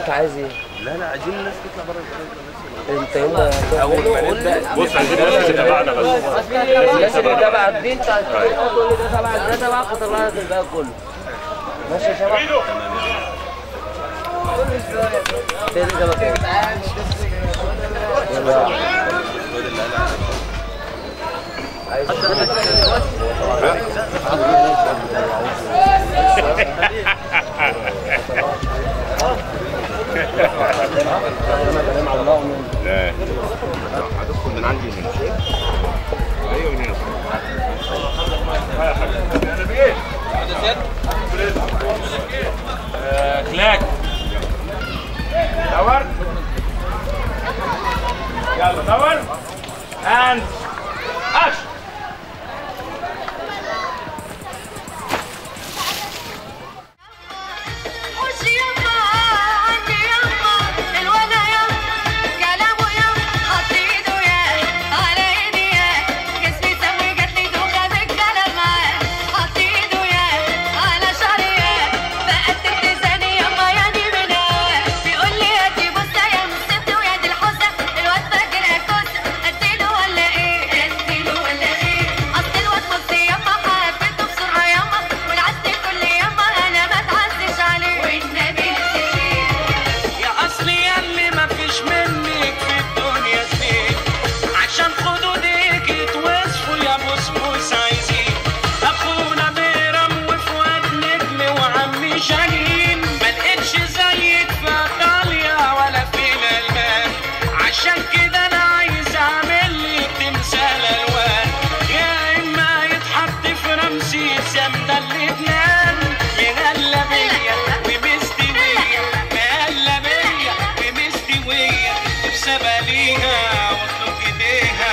عايز ايه؟ لا لا عايزين الناس تطلع بره انت يوم ما اول ما نبدا بص عايزين الناس اللي تبعنا بس الناس اللي تبع الدين انت تقول لي ده تبع ده تبع فطلع لك الباقي كله ماشي يا شباب تاني ده بقى يلا عايز لا هتدخل من عندي هنا ايوه من هنا كلاك دور يلا دور اند اكشن خش يما عندي يما الولا يما كلامه يما حط ايده يا على ايدي يا جسمي سوي جات لي دوخه بالكلام معاه حط ايده يا على شعري يا بقت لساني يما يعني من هواه بيقول لي هاتي بصه يا مصيبتي ويا دي الحزه الواد فاكر اكوسه اديله ولا ايه اديله ولا ايه اصل الواد بصي يما حبيته بسرعه يما والعز كل يما انا ما اتعزش عليه والنبي نسيت يا اصلي ياللي ما فيش منك في الدنيا سنين عشان خدودك يتوصفوا يا بسبوس عايزين اخونا بيرم وفؤاد نجم وعمي شاهين ما لقيتش زيك في ايطاليا ولا في الالمان عشان كده انا عايز اعمل لي تمثال الوان يا اما يتحط في رمسيس يا مدلدنان مهلبيه ومستويه مهلبيه ومستويه بسباليها واطلق ايديها